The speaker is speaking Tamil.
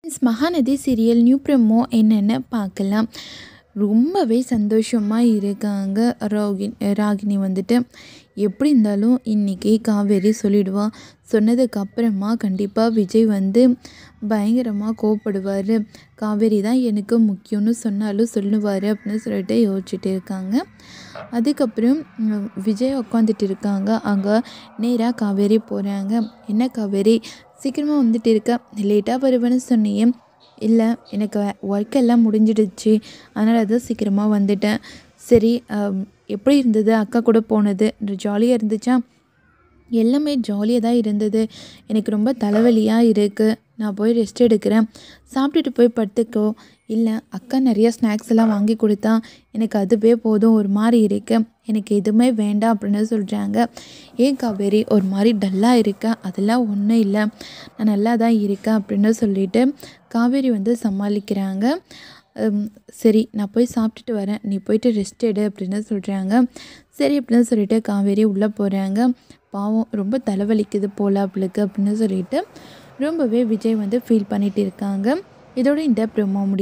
miss Mahanadhi serial new promo என்னென்னு பார்க்கலாம் ரொம்பவே சந்தோஷமாக இருக்காங்க ரோகி ராகினி வந்துட்டு எப்படி இருந்தாலும் இன்றைக்கி காவேரி சொல்லிடுவா சொன்னதுக்கு அப்புறமா கண்டிப்பாக விஜய் வந்து பயங்கரமாக கோவப்படுவார் காவேரி தான் எனக்கு முக்கியம்னு சொன்னாலும் சொல்லுவார் அப்படின்னு சொல்லிட்டு யோசிச்சுட்டு இருக்காங்க அதுக்கப்புறம் ம், விஜய் உட்காந்துட்டு இருக்காங்க அங்கே நேராக காவேரி போகிறாங்க என்ன காவேரி சீக்கிரமாக வந்துட்டு இருக்க லேட்டாக வருவேன்னு சொன்னியே இல்லை எனக்கு ஒர்க் எல்லாம் முடிஞ்சிடுச்சு அதனால தான் சீக்கிரமாக வந்துட்டேன் சரி ஆம், எப்படி இருந்தது அக்கா கூட போனது ஜாலியாக இருந்துச்சா எல்லாமே ஜாலியாக தான் இருந்தது எனக்கு ரொம்ப தலைவலியாக இருக்குது நான் போய் ரெஸ்ட் எடுக்கிறேன் சாப்பிட்டுட்டு போய் படுத்துக்கோ இல்லை அக்கா நிறைய ஸ்நாக்ஸ் எல்லாம் வாங்கி கொடுத்தா எனக்கு அதுவே போதும் ஒரு மாதிரி இருக்கு எனக்கு எதுவுமே வேண்டாம் அப்படின்னு சொல்கிறாங்க ஏன் காவேரி ஒரு மாதிரி டல்லாக இருக்க அதெல்லாம் ஒன்றும் இல்லை நான் நல்லா தான் இருக்கேன் அப்படின்னு சொல்லிட்டு காவேரி வந்து சமாளிக்கிறாங்க ஹம், சரி நான் போய் சாப்பிட்டுட்டு வரேன் நீ போயிட்டு ரெஸ்ட் எடு அப்படின்னு சொல்கிறாங்க சரி அப்படின்னு சொல்லிட்டு காவேரி உள்ளே போகிறாங்க பாவம் ரொம்ப தலைவலிக்குது போல அவளுக்கு அப்படின்னு சொல்லிட்டு ரொம்பவே விஜய் வந்து ஃபீல் பண்ணிட்டு இருக்காங்க இதோட இந்த ப்ரோமோ முடி